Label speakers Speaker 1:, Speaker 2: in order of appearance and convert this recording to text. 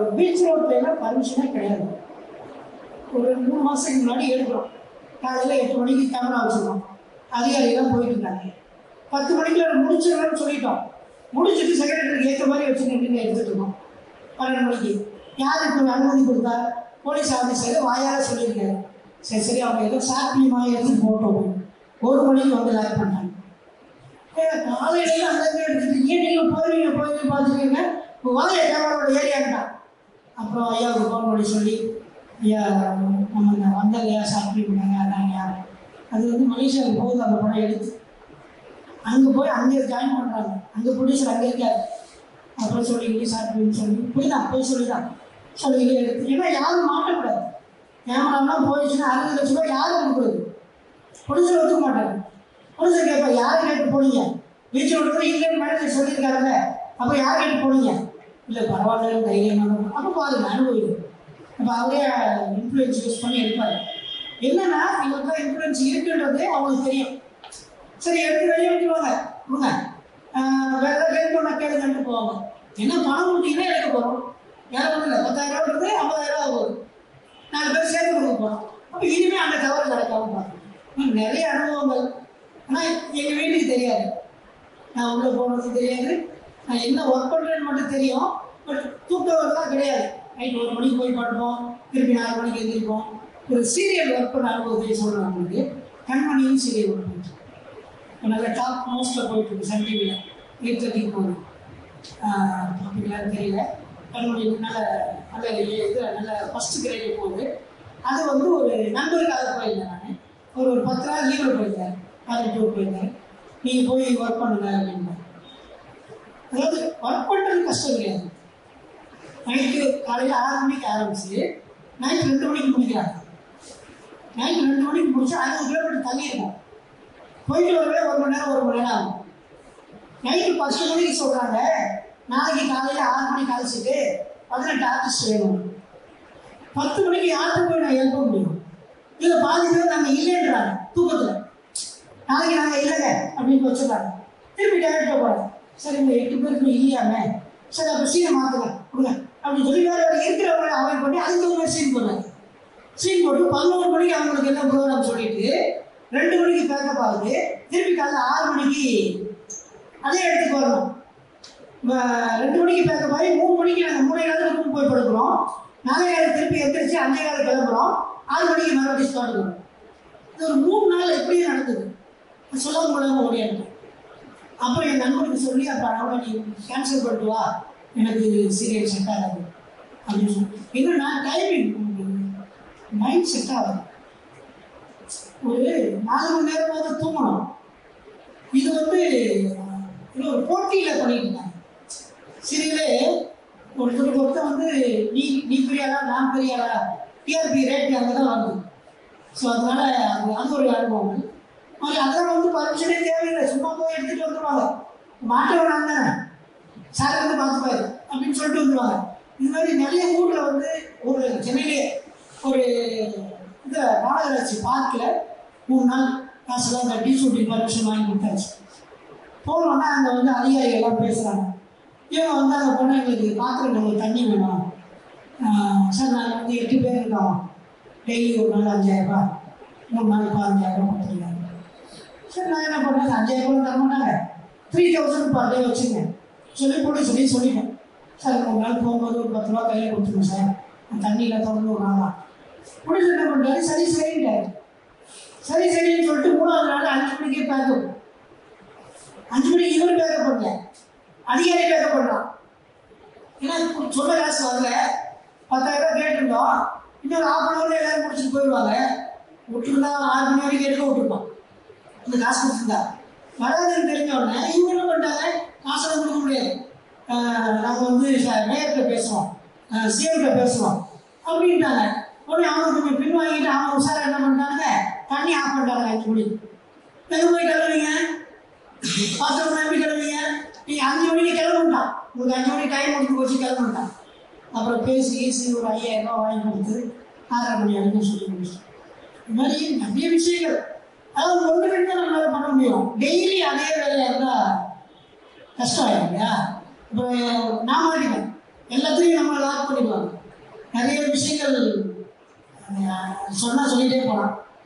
Speaker 1: beach ரோட்ல எல்லாம் பர்மிஷனே கிடையாது ஒரு ரெண்டு மூணு மாதத்துக்கு முன்னாடி எடுக்கிறோம் காலையில் எட்டு மணிக்கு கேமரா வச்சுருக்கோம் அதிகாரிகள்லாம் போயிட்டு இருந்தாங்க பத்து மணிக்குள்ள முடிச்சிடலாம்னு சொல்லிட்டோம் முடிச்சுட்டு செக்ரட்டரிக்கு ஏற்ற மாதிரி வச்சு நின்று எடுத்துட்டு இருக்கோம் பன்னெண்டு மணிக்கு யார் இப்போ அனுமதி கொடுத்தா போலீஸ் ஆஃபீஸர் வாயால சொல்லியிருக்காரு சரி சரி அவங்க ஏதோ சாத்தியமா எடுத்து போட்டோம் ஒரு மணிக்கு வந்து லேக் பண்ணாங்க காலையில அந்த எடுத்துட்டு ஏன் நீங்க போயிருவீங்க போய் பார்த்துருக்கீங்க இப்போ வாங்க கேமராவோட ஏரியாக்கிட்டான் அப்புறம் ஐயாவுக்கு ஃபோன் பண்ணி சொல்லி ஐயா நம்ம இந்த வந்ததையா சாப்பிட்டு பண்ணாங்க அதான் யார் அது வந்து மலேசியாவுக்கு போகுது அந்த படம் எடுத்து அங்கே போய் அங்கே ஜாயின் பண்ணுறாங்க அங்கே ப்ரொடியூசர் அங்கே இருக்காரு அப்புறம் சொல்லி சாப்பிட்டு சொல்லி போய்தான் போய் சொல்லி தான் சொல்லி எடுத்து ஏன்னா யாரும் மாட்டக்கூடாது கேமராலாம் போயிடுச்சுன்னா அறுபது லட்ச ரூபாய் யாரும் கொடுக்குறது ப்ரொடியூசர் ஒத்துக்க மாட்டாங்க ப்ரொடியூசர் கேட்பா யாரை கேட்டு போனீங்க பீச்சில் ஒன்று இல்லைன்னு மேனேஜர் சொல்லியிருக்காருல்ல அப்போ யார் கேட்டு போனீங்க இல்லை பரவாயில்ல தைரியமாக அப்போ பாருங்க அனுபவிங்க அப்போ அவரே இன்ஃப்ளூயன்ஸ் யூஸ் பண்ணி எடுப்பார் என்னன்னா இவங்க இன்ஃப்ளூயன்ஸ் இருக்குன்றது அவங்களுக்கு தெரியும் சரி எடுத்து வெளியே விட்டுருவாங்க கொடுங்க ஆஹ் வேற ஏதாவது கேட்டு ஒன்றா கேளுங்கன்ட்டு போவாங்க என்ன பணம் கொடுத்தீங்கன்னா எடுக்க போகிறோம் வேற ஒன்றும் இல்லை பத்தாயிரம் ரூபா இருக்குது ஐம்பதாயிரம் ரூபா வரும் நாலு பேர் சேர்த்து கொடுக்க போகிறோம் அப்போ இனிமேல் அந்த தவறு நடக்காம பார்க்கணும் நிறைய அனுபவங்கள் ஆனால் எங்கள் வீட்டுக்கு தெரியாது நான் உள்ளே போனது தெரியாது நான் என்ன ஒர்க் பண்ணுறேன்னு மட்டும் தெரியும் பட் தூக்கம் வரலாம் கிடையாது நைட் ஒரு மணிக்கு போய் படுப்போம் திருப்பி நாலு மணிக்கு எழுந்திரிப்போம் ஒரு சீரியல் ஒர்க் பண்ண அனுபவத்தை சொல்கிறேன் உங்களுக்கு கண்மணியும் சீரியல் ஒர்க் பண்ணிட்டு இப்போ நல்ல டாப் மோஸ்ட்டில் போயிட்டு இருக்கு சன் டிவியில் எயிட் தேர்ட்டிக்கு போகுது அப்படிங்களான்னு தெரியல கண்மணி நல்ல நல்ல இது நல்ல ஃபஸ்ட்டு கிரேடு போகுது அது வந்து ஒரு நண்பருக்காக போயிருந்தேன் நான் ஒரு ஒரு பத்து நாள் லீவில் போயிருந்தேன் அது டூர் போயிருந்தேன் நீங்கள் போய் ஒர்க் பண்ணுங்க அப்படின்னு அதாவது ஒர்க் பண்ணுறது கஷ்டம் கிடையாது நைட்டு காலையில் ஆறு மணிக்கு ஆரம்பிச்சு நைட் ரெண்டு மணிக்கு முடிக்கிறாங்க நைட் ரெண்டு மணிக்கு முடிச்சு அறுபது கிலோமீட்டர் தள்ளி இருக்கும் போயிட்டு வரவே ஒரு மணி நேரம் ஒரு மணி நேரம் ஆகும் நைட்டு பத்து மணிக்கு சொல்கிறாங்க நாளைக்கு காலையில் ஆறு மணிக்கு அழைச்சிட்டு பதினெட்டு ஆர்டிஸ்ட் வேணும் பத்து மணிக்கு யாருக்கு போய் நான் எழுப்ப முடியும் இதில் பாதி பேர் நாங்கள் இல்லைன்றாங்க தூக்கத்தில் நாளைக்கு நாங்கள் இல்லைங்க அப்படின்னு வச்சுருக்காங்க திருப்பி டேரக்டாக போகிறேன் சரி இந்த எட்டு பேருக்கு இல்லையாமே சரி அப்போ சீனை மாற்றுங்க கொடுங்க அப்படின்னு சொல்லி வேறு வேறு இருக்கிறவங்களை அவாய்ட் பண்ணி அதுக்கு தகுந்த மாதிரி சீன் போடுறாங்க சீன் போட்டு பதினோரு மணிக்கு அவங்களுக்கு என்ன ப்ரோக்ராம் சொல்லிட்டு ரெண்டு மணிக்கு பேக்கப் ஆகுது திருப்பி காலைல ஆறு மணிக்கு அதே இடத்துக்கு வரணும் ம- ரெண்டு மணிக்கு பேக்கப் ஆகி மூணு மணிக்கு நாங்கள் மூணே காலத்துக்கு ரூம் போய் படுக்கிறோம் நாலே காலம் திருப்பி எந்திரிச்சு அஞ்சே காலம் கிளம்புறோம் ஆறு மணிக்கு மறுபடியும் ஸ்டார்ட் பண்ணுறோம் இது ஒரு மூணு நாள் எப்படியே நடந்தது சொல்லாம கொள்ளாம ஓடியாங்க அப்புறம் என் நண்பனுக்கு சொல்லி அப்போ அவனை நீ கேன்சல் பண்ணிட்டு வா எனக்கு சீரியல் செட் ஆகாது அப்படின்னு சொல்லி என்னன்னா டைமிங் மைண்ட் செட் ஆகாது ஒரு நாலு மணி நேரமாவது தூங்கணும் இது வந்து இது ஒரு போட்டியில் பண்ணிட்டு இருந்தாங்க சீரியலே ஒருத்தருக்கு ஒருத்தர் வந்து நீ நீ பெரியாளா நான் பெரியாளா டிஆர்பி ரேட் அங்கே தான் வருது ஸோ அதனால அது அது ஒரு அனுபவங்கள் மாதிரி அதெல்லாம் வந்து பர்மிஷனே தேவையில்லை சும்மா போய் எடுத்துட்டு வந்துடுவாங்க மாட்டவன் நான் தானே சார் வந்து பார்த்துப்பாரு அப்படின்னு சொல்லிட்டு வந்துடுவாங்க இது மாதிரி நிறைய ஊரில் வந்து ஒரு சென்னையிலே ஒரு இந்த மாநகராட்சி பார்க்கில் மூணு நாள் காசுலாம் கட்டி ஷூட்டிங் பர்மிஷன் வாங்கி கொடுத்தாச்சு போனோன்னா அங்கே வந்து அதிகாரிகள் எல்லாம் பேசுகிறாங்க இவங்க வந்து அங்கே போனால் எங்களுக்கு பாத்திரம் தண்ணி வேணும் ஆஹ் சார் நாங்கள் வந்து எட்டு பேர் இருக்கோம் டெய்லி ஒரு நாள் அஞ்சாயிரம் ரூபாய் மூணு நாள் பதினஞ்சாயிரம் கொடுத்துருக்காங்க சரி நான் என்ன பண்ணேன் அஞ்சாயிரம் ரூபாய் தர மாட்டாங்க த்ரீ தௌசண்ட் பர் டே வச்சுங்க சொல்லி போட்டு சொல்லி சொல்லிட்டேன் சார் மூணு நாள் போகும்போது ஒரு பத்து ரூபா கையில் கொடுத்துருங்க சார் நான் தண்ணியில் திறந்து ஒரு நாளா முடிச்சு என்ன பண்ணுறாரு சரி சரின்ட்டாரு சரி சரின்னு சொல்லிட்டு மூணாவது நாள் அஞ்சு மணிக்கே பேக்கப் அஞ்சு மணிக்கு இவரு பேக்கப் பண்ணல அதிகாரி பேக்கப் பண்ணலாம் ஏன்னா கு- சொன்ன காசு வரல பத்தாயிரம் ரூபாய் கேட்டிருந்தோம் இன்னொரு ஹாஃப் அன் ஹவர்ல எல்லாரும் முடிச்சுட்டு போயிடுவாங்க விட்டுருந்தா ஆறு மணி வரைக்கும் எடுக்க விட்டுருப்போம் இந்த காசு கொடுத்துருந்தா வராதுன்னு தெரிஞ்ச உடனே இவங்க என்ன பண்ணிட்டாங்க காசெல்லாம் கொடுக்க முடியாது நாங்கள் வந்து மேயர்கிட்ட பேசுவோம் சிஎம்கிட்ட பேசுவோம் அப்படின்ட்டாங்க உடனே அவங்க கொஞ்சம் பின் வாங்கிட்டு அவங்க உஷாரா என்ன பண்ணிட்டாங்க தண்ணி ஆஃப் பண்ணிட்டாங்க அஞ்சு மணி எங்கே போய் கிளம்புறீங்க பாத்திரம் எப்படி கிளம்புறீங்க நீங்க அஞ்சு மணிக்கு கிளம்புட்டான் உங்களுக்கு அஞ்சு மணிக்கு டைம் முடிஞ்சு போச்சு கிளம்புட்டான் அப்புறம் பேசி ஈசி ஒரு ஐயாயிரம் ரூபாய் வாங்கி கொடுத்து ஆறரை மணி வரைக்கும் சொல்லி முடிச்சிட்டோம் இது மாதிரி நிறைய விஷயங்கள் அதாவது ஒன்று ரெண்டு தான் நம்மளால பண்ண முடியும் டெய்லி அதே வேலையாக இருந்தால் கஷ்டம் ஆயிடும் இல்லையா இப்போ நான் மாட்டிப்பேன் எல்லாத்தையும் நம்ம லாக் பண்ணிடுவாங்க நிறைய விஷயங்கள் சொன்னால் சொல்லிகிட்டே போகலாம்